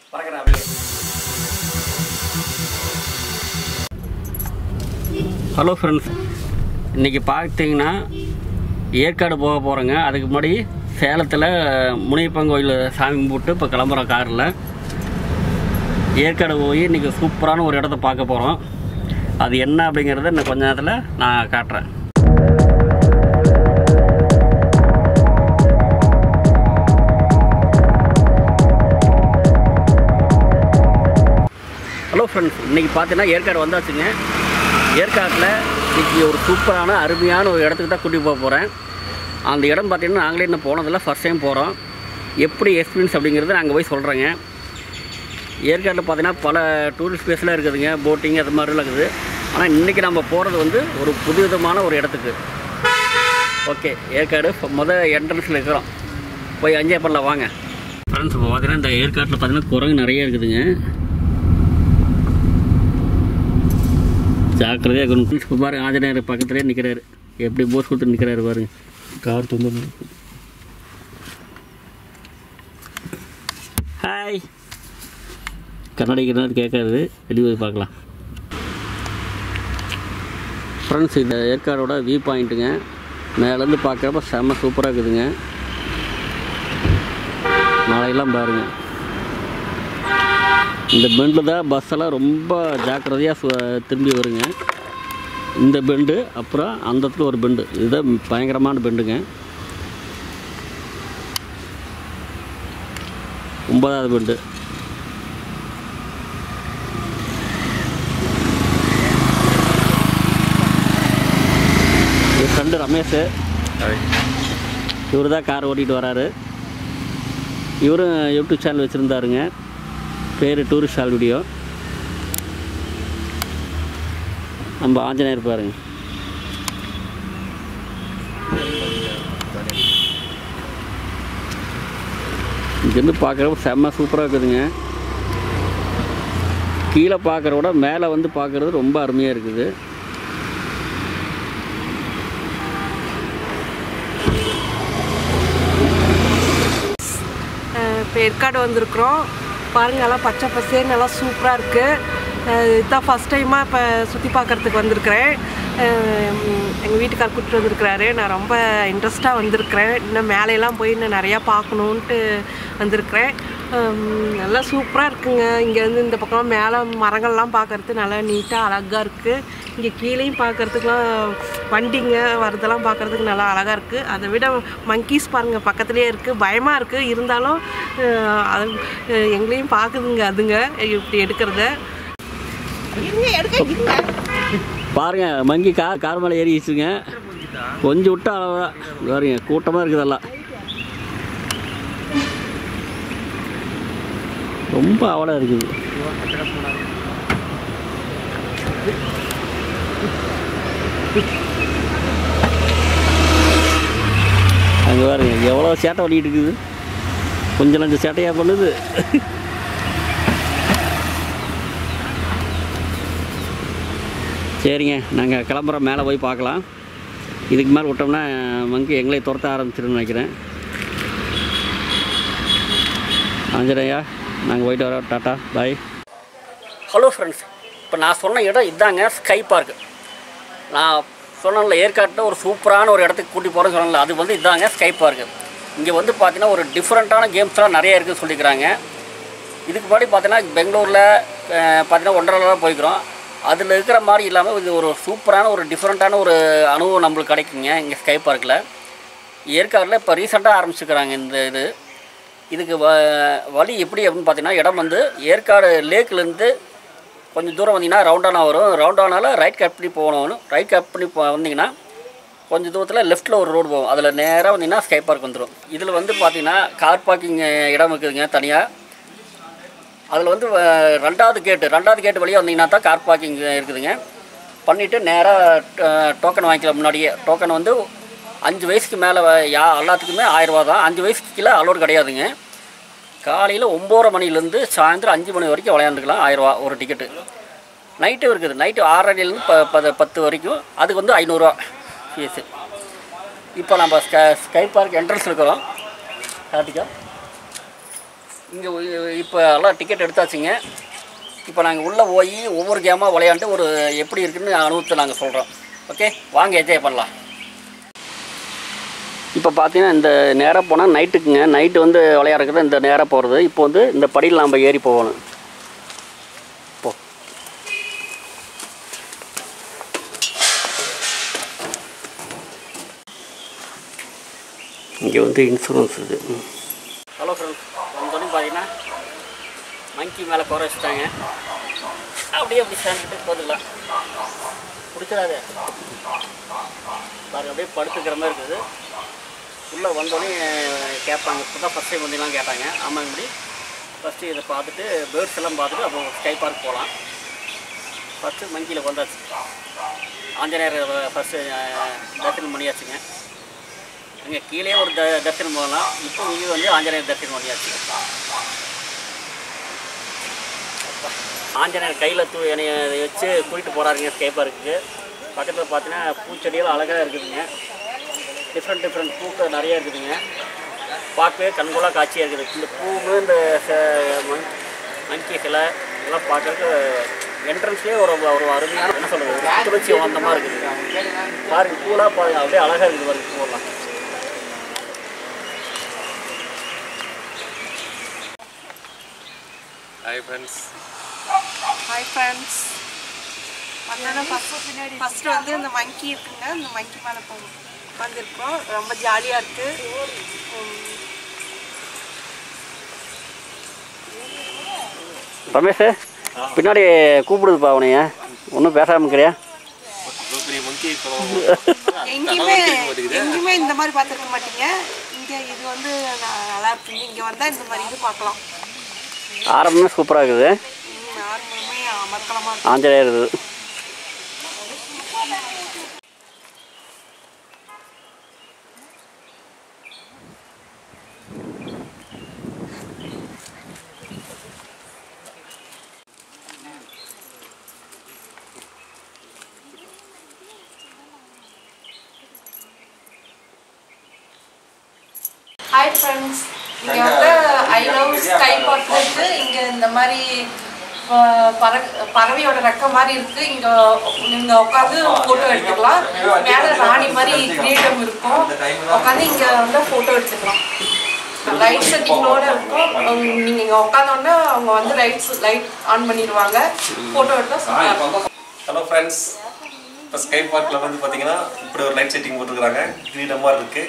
பறக்கிறேன் அப்படியே hello friends இன்றைக்கி பார்த்தீங்கன்னா ஏற்காடு போக போகிறோங்க அதுக்கு முன்னாடி சேலத்தில் முனியப்பன் கோயில் சாமி கும்பிட்டு இப்போ கிளம்புறோம் காரில் ஏற்காடு போய் இன்றைக்கி சூப்பரான ஒரு இடத்த பார்க்க போகிறோம் அது என்ன அப்படிங்கிறத இன்னும் கொஞ்ச நேரத்தில் நான் காட்டுறேன் ஹலோ ஃப்ரெண்ட்ஸ் இன்றைக்கி பார்த்தீங்கன்னா ஏற்காடு வந்தாச்சுங்க ஏற்காட்டில் இன்றைக்கி ஒரு சூப்பரான அருமையான ஒரு இடத்துக்கு தான் கூட்டி போக போகிறேன் அந்த இடம் பார்த்தீங்கன்னா நாங்களே இன்னும் போனதில்ல ஃபஸ்ட் டைம் போகிறோம் எப்படி எக்ஸ்பீரியன்ஸ் அப்படிங்கிறத நாங்கள் போய் சொல்கிறேங்க ஏற்காட்டில் பார்த்தீங்கன்னா பல டூரிஸ்ட் பிளேஸ்லாம் இருக்குதுங்க போட்டிங் அது மாதிரிலாம் இருக்குது ஆனால் இன்றைக்கி நம்ம போகிறது வந்து ஒரு புதுவிதமான ஒரு இடத்துக்கு ஓகே ஏற்காடு இப்போ மொதல் என்ட்ரன்ஸில் இருக்கிறோம் போய் என்ஜாய் பண்ணலாம் வாங்க ஃப்ரெண்ட்ஸ் இப்போ பார்த்தீங்கன்னா இந்த ஏற்காட்டில் பார்த்தீங்கன்னா குரங்கு நிறைய இருக்குதுங்க ஜாக்கிரதையாக இருக்கணும் இப்போ பாருங்க ஆஞ்சநேயர் பக்கத்துலேயே நிற்கிறாரு எப்படி போஸ் கொடுத்து நிற்கிறாரு பாருங்க கார் தொந்து ஹாய் கண்ணாடி கண்ணாடி கேட்காது வெளியே போய் பார்க்கலாம் ஃப்ரெண்ட்ஸ் இந்த ஏற்காடோட வியூ பாயிண்ட்டுங்க மேலேருந்து பார்க்குறப்ப செம்ம சூப்பராக இருக்குதுங்க மழையெல்லாம் பாருங்க இந்த பெண்டில் தான் பஸ்ஸெல்லாம் ரொம்ப ஜாக்கிரதையாக திரும்பி வருங்க இந்த பெண்டு அப்புறம் அந்த இடத்துல ஒரு பெண்டு இதுதான் பயங்கரமான பெண்டுங்க ஒன்பதாவது பெண்டு என் ஃப்ரெண்டு ரமேஷ் இவர் தான் கார் ஓட்டிகிட்டு வராரு இவரும் யூடியூப் சேனல் வச்சுருந்தாருங்க பேர் டூரிஸ்ட் ஆல் வீடியோ நம்ம ஆஞ்சநேயர் பாருங்க இங்கேருந்து பார்க்குறப்ப செம்ம சூப்பராக இருக்குதுங்க கீழே பார்க்குற விட மேலே வந்து பார்க்குறது ரொம்ப அருமையாக இருக்குது இப்போ ஏற்காடு வந்திருக்கிறோம் பாருங்க நல்லா பச்சை பசேன்னு நல்லா சூப்பராக இருக்குது இதுதான் ஃபஸ்ட் டைமாக இப்போ சுற்றி பார்க்குறதுக்கு வந்திருக்கிறேன் எங்கள் வீட்டுக்கார் கூப்பிட்டு வந்திருக்கிறாரு நான் ரொம்ப இன்ட்ரெஸ்ட்டாக வந்திருக்கிறேன் இன்னும் மேலையெல்லாம் போய் இன்னும் நிறையா பார்க்கணுன்ட்டு வந்திருக்கிறேன் ஹம், நல்லா சூப்பராக இருக்குங்க இங்கேருந்து இந்த பக்கம் மேலே மரங்கள்லாம் பார்க்கறது நல்லா நீட்டாக அழகாக இருக்குது இங்கே கீழேயும் பார்க்கறதுக்குலாம் வண்டிங்க வரதெல்லாம் பார்க்கறதுக்கு நல்லா அழகாக இருக்குது அதை விட மங்கீஸ் பாருங்கள் பக்கத்துலேயே இருக்குது பயமாக இருக்குது இருந்தாலும் அஹ், அது அஹ், எங்களையும் பார்க்குதுங்க அதுங்க இப்படி எடுக்கிறத பாருங்க மங்கி கார் கார் மேலே ஏறிடுச்சுங்க கொஞ்சம் விட்டா அவ்வளோதான் பாருங்க கூட்டமாக இருக்குதெல்லாம் ரொம்ப அவலாக இருக்குது அங்கே பாருங்க எவ்வளோ சேட்டை பண்ணிட்டு இருக்குது கொஞ்சம் லஞ்சம் சேட்டையாக பண்ணுது சரிங்க நாங்கள் கிளம்புறோம் மேலே போய் பார்க்கலாம் இதுக்கு மேலே விட்டோம்னா மங்கி எங்களை துரத்த ஆரம்பிச்சிருன்னு நினைக்கிறேன் ஆஞ்சநேயா நாங்கள் போயிட்டு வரோம் டாட்டா பாய் ஹலோ ஃப்ரெண்ட்ஸ் இப்போ நான் சொன்ன இடம் இதாங்க ஸ்கை பார்க் நான் சொன்னேன்ல ஏற்காட்டில் ஒரு சூப்பரான ஒரு இடத்துக்கு கூட்டி போகிறேன்னு சொன்னேன்ல அது வந்து இதாங்க ஸ்கை பார்க்கு இங்கே வந்து பார்த்தீங்கன்னா ஒரு டிஃப்ரெண்ட்டான கேம்ஸ்லாம் நிறைய இருக்குதுன்னு சொல்லிக்கிறாங்க இதுக்கு முன்னாடி பார்த்தீங்கன்னா பெங்களூரில் பார்த்தீங்கன்னா ஒன்றரை போய்க்கிறோம் அதில் இருக்கிற மாதிரி இல்லாமல் இது ஒரு சூப்பரான ஒரு டிஃப்ரெண்ட்டான ஒரு அனுபவம் நம்மளுக்கு கிடைக்குங்க இங்கே ஸ்கை பார்க்கில் ஏற்காடில் இப்போ ரீசெண்டாக ஆரம்பிச்சுக்கிறாங்க இந்த இது இதுக்கு வ வழி எப்படி அப்படின்னு பார்த்தீங்கன்னா இடம் வந்து ஏற்காடு லேக்லேருந்து கொஞ்சம் தூரம் வந்தீங்கன்னா ரவுண்டானா வரும் ரவுண்டானால ரைட் கட் பண்ணி போகணும் ரைட் கட் பண்ணி போ வந்தீங்கன்னா கொஞ்சம் தூரத்தில் லெஃப்ட்டில் ஒரு ரோடு போகும் அதில் நேராக வந்தீங்கன்னா ஸ்கை பார்க் வந்துடும் இதில் வந்து பார்த்தீங்கன்னா கார் பார்க்கிங் இடம் இருக்குதுங்க தனியாக அதில் வந்து வ- ரெண்டாவது கேட்டு ரெண்டாவது கேட்டு வழியாக வந்தீங்கன்னா தான் கார் பார்க்கிங் இருக்குதுங்க பண்ணிவிட்டு நேராக டோக்கன் வாங்கிக்கலாம் முன்னாடியே டோக்கன் வந்து அஞ்சு வயசுக்கு மேலே யா எல்லாத்துக்குமே ஆயிரரூபா தான் அஞ்சு வயசுக்கு கீழே அலோடு கிடையாதுங்க காலையில் ஒம்போதரை மணிலேருந்து சாயந்தரம் அஞ்சு மணி வரைக்கும் விளையாண்டுக்கலாம் ஆயிரரூவா ஒரு டிக்கெட்டு நைட்டும் இருக்குது நைட்டு ஆறரைலேருந்து ப பத பத்து வரைக்கும் அதுக்கு வந்து ஐநூறுரூவா ஃபீஸு இப்போ நம்ம ஸ்கை ஸ்கை பார்க் என்ட்ரன்ஸ் இருக்கிறோம் கார்த்திகா இங்கே இப்போ எல்லாம் டிக்கெட் எடுத்தாச்சுங்க இப்போ நாங்கள் உள்ளே போய் ஒவ்வொரு கேமாக விளையாண்டு ஒரு எப்படி இருக்குன்னு அனுபவத்தை நாங்கள் சொல்கிறோம் ஓகே வாங்க என்ஜாய் பண்ணலாம் இப்போ பார்த்தீங்கன்னா இந்த நேராக போனால் நைட்டுக்குங்க நைட்டு வந்து விளையாடுறது இந்த நேராக போகிறது இப்போ வந்து இந்த படியில் நாம் ஏறி போகணும் போ இங்கே வந்து இன்சூரன்ஸ் இது ஹலோ ஃப்ரெண்ட்ஸ் வந்தோடனே பார்த்தீங்கன்னா மங்கி மேலே குறை வச்சுட்டாங்க அப்படியே அப்படி சேர்ந்துட்டு போதுலாம் பிடிச்சிடாது பாருங்க அப்படியே படுத்துக்கிற மாதிரி இருக்குது உள்ளே வந்தோடனே கேட்பாங்க இப்போ தான் ஃபஸ்ட் டைம் வந்தீங்களாம் கேட்டாங்க ஆமாங்க இப்படி ஃபஸ்ட்டு இதை பார்த்துட்டு பேர்ட்ஸ் எல்லாம் பார்த்துட்டு அப்புறம் ஸ்கை பார்க் போகலாம் ஃபஸ்ட்டு மங்கியில் வந்தாச்சு ஆஞ்சநேயர் ஃபஸ்ட்டு தரிசனம் பண்ணியாச்சுங்க அங்கே கீழே ஒரு த தரிசனம் போகலாம் இப்போ இங்கே வந்து ஆஞ்சநேயர் தரிசனம் பண்ணியாச்சு ஆஞ்சநேயர் கையில் தூ என்னைய வச்சு கூட்டிகிட்டு போகிறாருங்க ஸ்கை பார்க்குக்கு பக்கத்தில் பார்த்தீங்கன்னா பூச்செடியெல்லாம் அழகாக இருக்குதுங்க டிஃப்ரெண்ட் டிஃப்ரெண்ட் பூக்கள் நிறைய இருக்குதுங்க பார்க்கவே கண்கொள்ளா காட்சியாக இருக்குது இந்த பூவு இந்த ச- மங்- மங்கி சிலை இதெல்லாம் பார்க்கறதுக்கு என்ட்ரன்ஸ்லேயே ஒரு ஒரு அருமையான என்ன சொல்கிறது ஒரு புத்துணர்ச்சி வந்தமாக இருக்குது பாருங்க பூலாம் பாருங்க அப்படியே அழகாக இருக்குது பாருங்க பூவெல்லாம் ஹாய் ஃப்ரெண்ட்ஸ் ஹாய் ஃப்ரெண்ட்ஸ் வந்தோன்னா ஃபஸ்ட் ஃபஸ்ட்டு வந்து இந்த மங்கி இருக்குங்க இந்த மங்கி மேலே போ உட்காந்துருக்கோம் ரொம்ப ஜாலியாக இருக்குது ரமேஷ் பின்னாடி கூப்பிடுதுப்பா உனைய ஒன்றும் பேசாமல் இருக்கிறியா இவ்வளோ பெரிய மங்கி எங்கேயுமே எங்கேயுமே இந்த மாதிரி பார்த்துருக்க மாட்டீங்க இங்கே இது வந்து ந- நல்லா இருக்குங்க இங்கே வந்தால் இந்த மாதிரி இது பார்க்கலாம் ஆரம்பமே சூப்பராக இருக்குது நார்மலுமே அமர்க்கலமாக இருக்கும் ஆஞ்சநேயர் இது ஹாய் ஃப்ரெண்ட்ஸ் இங்கே வந்து ஐ லவ் ஸ்கை பார்க் இருக்கு இங்கே இந்த மாதிரி அஹ், பற பறவையோட ரெக்க மாதிரி இருக்கு இங்க நீங்க உட்காந்து போட்டோ எடுத்துக்கலாம் மேல ராணி மாதிரி கிரீடம் இருக்கும் உட்காந்து இங்க வந்து போட்டோ எடுத்துக்கலாம் லைட் செட்டிங்கோட இருக்கும் அவங்க- நீங்க இங்க உட்காந்தோடனே அவங்க வந்து லைட்ஸ் லைட் ஆன் பண்ணிடுவாங்க போட்டோ எடுத்தா சூப்பரா இருக்கும் ஹலோ ஃப்ரெண்ட்ஸ் இப்போ ஸ்கை பார்க்கில் வந்து பார்த்தீங்கன்னா இப்படி ஒரு லைட் செட்டிங் போட்டிருக்கிறாங்க கிரீடம் மாதிரி இருக்கு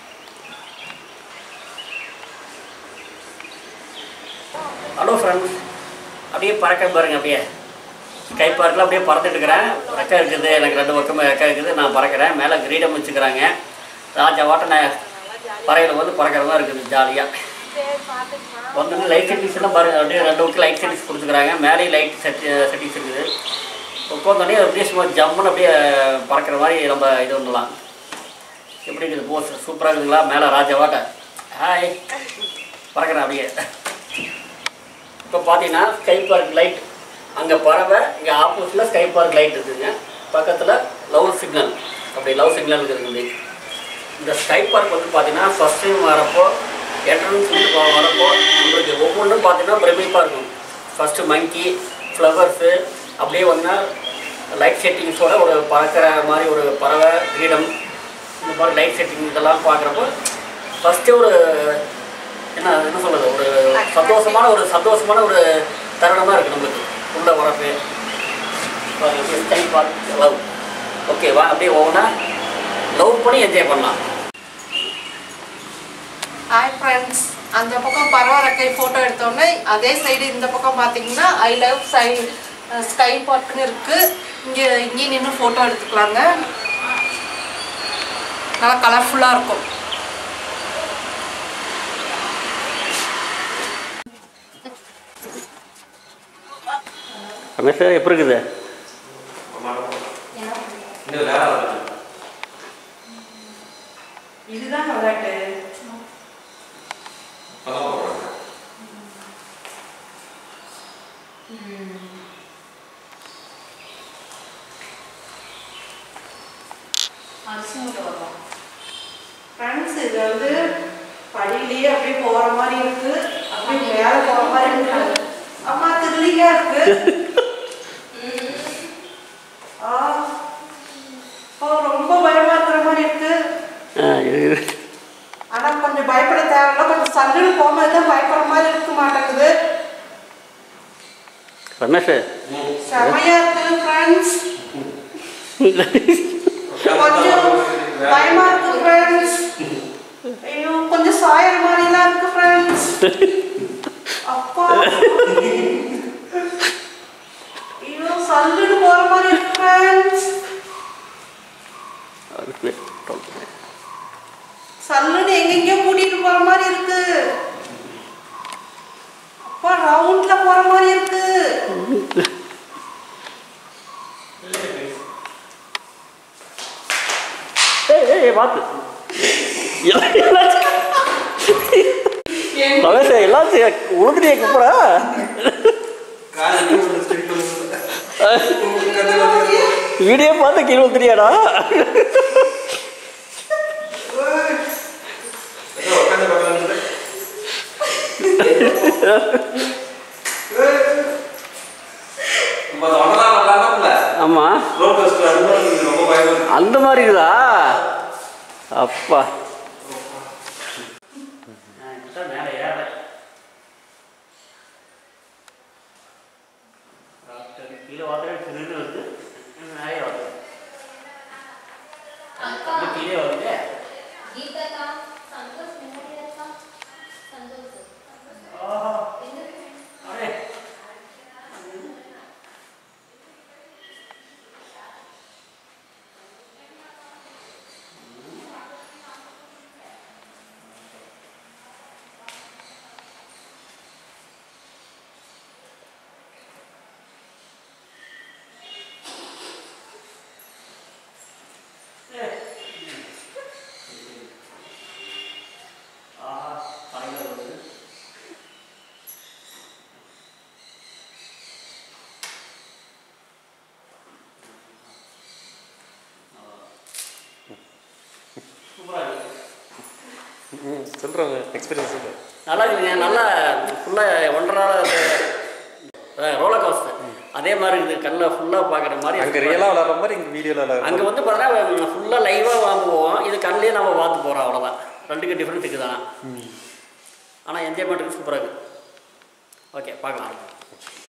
ஹலோ ஃப்ரெண்ட்ஸ் அப்படியே பறக்க பாருங்க அப்படியே ஸ்கை பார்க்கில் அப்படியே பறந்துட்டு இருக்கிறேன் ரெக்கை இருக்குது எனக்கு ரெண்டு பக்கமும் ரெக்கை இருக்குது நான் பறக்கிறேன் மேலே கிரீடம் வச்சுக்கிறாங்க ராஜாவாட்ட நான் பறவையில் வந்து பறக்கிற மாதிரி இருக்குது ஜாலியாக வந்து லைட் செட்டிங்ஸ் எல்லாம் பாருங்க அப்படியே ரெண்டு பக்கம் லைட் செட்டிங்ஸ் கொடுத்துக்கிறாங்க மேலேயும் லைட் செட் செட்டிங்ஸ் இருக்குது உட்காந்தோடனே அப்படியே சும்மா ஜம்முன்னு அப்படியே பறக்கிற மாதிரி நம்ம இது பண்ணலாம் எப்படி இருக்குது போஸ் சூப்பராக இருக்குங்களா மேலே ராஜாவாட்ட ஹாய் பறக்கிறேன் அப்படியே இப்போ பார்த்தீங்கன்னா ஸ்கை பார்க் லைட் அங்கே பறவை இங்கே ஆப்போசிட்டில் ஸ்கை பார்க் லைட் இருக்குதுங்க பக்கத்தில் லவ் சிக்னல் அப்படி லவ் சிக்னல் இருக்குது இந்த ஸ்கை பார்க் வந்து பார்த்தீங்கன்னா ஃபஸ்ட் டைம் வரப்போ என்ட்ரன்ஸ் வந்து வ- வரப்போ உங்களுக்கு ஒவ்வொன்றும் பார்த்தீங்கன்னா பிரமிப்பாக இருக்கும் ஃபஸ்ட்டு மங்கி ஃப்ளவர்ஸு அப்படியே வந்தால் லைட் செட்டிங்ஸோட ஒரு பறக்கிற மாதிரி ஒரு பறவை கிரீடம் இந்த மாதிரி லைட் செட்டிங் இதெல்லாம் பார்க்குறப்போ ஃபஸ்ட்டே ஒரு என்ன என்ன சொல்கிறது ஒரு சந்தோஷமான ஒரு சந்தோஷமான ஒரு தருணமாக இருக்குது நம்மளுக்கு உள்ள வரப்பே ஸ்கை பார்க் லவ் ஓகே வா அப்படியே ஒவ்வொன்றா லவ் பண்ணி என்ஜாய் பண்ணலாம் ஹாய் ஃப்ரெண்ட்ஸ் அந்த பக்கம் பறவை ரெக்கை ஃபோட்டோ எடுத்தோடனே அதே சைடு இந்த பக்கம் பார்த்தீங்கன்னா ஐ லவ் சை ஸ்கை பார்க்னு இருக்கு இங்கே இங்கேயும் நின்று ஃபோட்டோ எடுத்துக்கலாங்க நல்லா கலர்ஃபுல்லாக இருக்கும் ரமேஷ் எப்படி இருக்குது இன்னும் வேலை இருக்குது இதுதான் விளையாட்டு இப்பதான் போடுறாங்க. ஃப்ரெண்ட்ஸ் இது வந்து படியிலேயே அப்படியே போகிற மாதிரி இருக்கு அது அப்படியே மேலே போகிற மாதிரி இருக்காங்க அம்மா திருலிங்கா இருக்கு ஆ ஓ ரொம்ப பயமா இருக்கிற மாதிரி இருக்கு ஆ, இரு, இரு. ஆனா கொஞ்சம் பயப்பட தேவையில்ல கொஞ்சம் சல்லுன்னு போகும்போது தான் பயப்படுற மாதிரி இருக்க மாட்டேங்குது ரமேஷ் செமையா இருக்கு ஃப்ரெண்ட்ஸ் கொஞ்சம் பயமா இருக்கு ஃப்ரெண்ட்ஸ் ஐயோ கொஞ்சம் சாயற மாதிரிலாம் இருக்கு ஃப்ரெண்ட்ஸ் அப்பா ஐயோ சல்லுன்னு போற மாதிரி இருக்கு ஃப்ரெண்ட்ஸ் அதுக்கு சல்லுன்னு எங்கெங்கயோ கூட்டிட்டு போற மாதிரி இருக்கு அப்பா ரவுண்ட்ல போற மாதிரி இருக்கு ஏய் ஏய் ஏய், பார்த்து எல்லாம் எல்லாத்தையும் ரமேஷ் எல்லாத்தையும் உளுந்துட்டியே கூப்பிடா வீடியோ பார்த்து கீழே உளுந்துட்டியாடா ஆமாம் அந்த மாதிரி இருக்குதா அப்பா மேலே ஏற கீழே வாத்திரம் திருன்னு வந்து நிறைய வாத்திரம் கீழே வந்து गीता का संतोष मेमोरियल का संतोष அப்படியே ஆஹா தலைகள் வருது சூப்பராக இருக்கு சொல்கிறாங்க எக்ஸ்பீரியன்ஸ் சொல்கிறேன் நல்லா இருக்குங்க நல்லா ஃபுல்லாக ஒன்றரை ரோலர் கோஸ்டர் அதே மாதிரி இருக்குது கண்ணில் ஃபுல்லாக பார்க்குற மாதிரி அங்கே ரியலாக விளாட்ற மாதிரி இங்கே வீடியோவில் விளாட்ற அங்கே வந்து பார்த்தீங்கன்னா ஃபுல்லாக லைவாக வாங்குவோம் இது கண்ணிலே நம்ம பார்த்து போகிறோம் அவ்வளோதான் ரெண்டுக்கு டிஃப்ரென்ஸ் இருக்குது ஆனால் ஆனால் என்ஜாய்மெண்ட்டுக்கு சூப்பராக இருக்குது ஓகே பார்க்கலாம்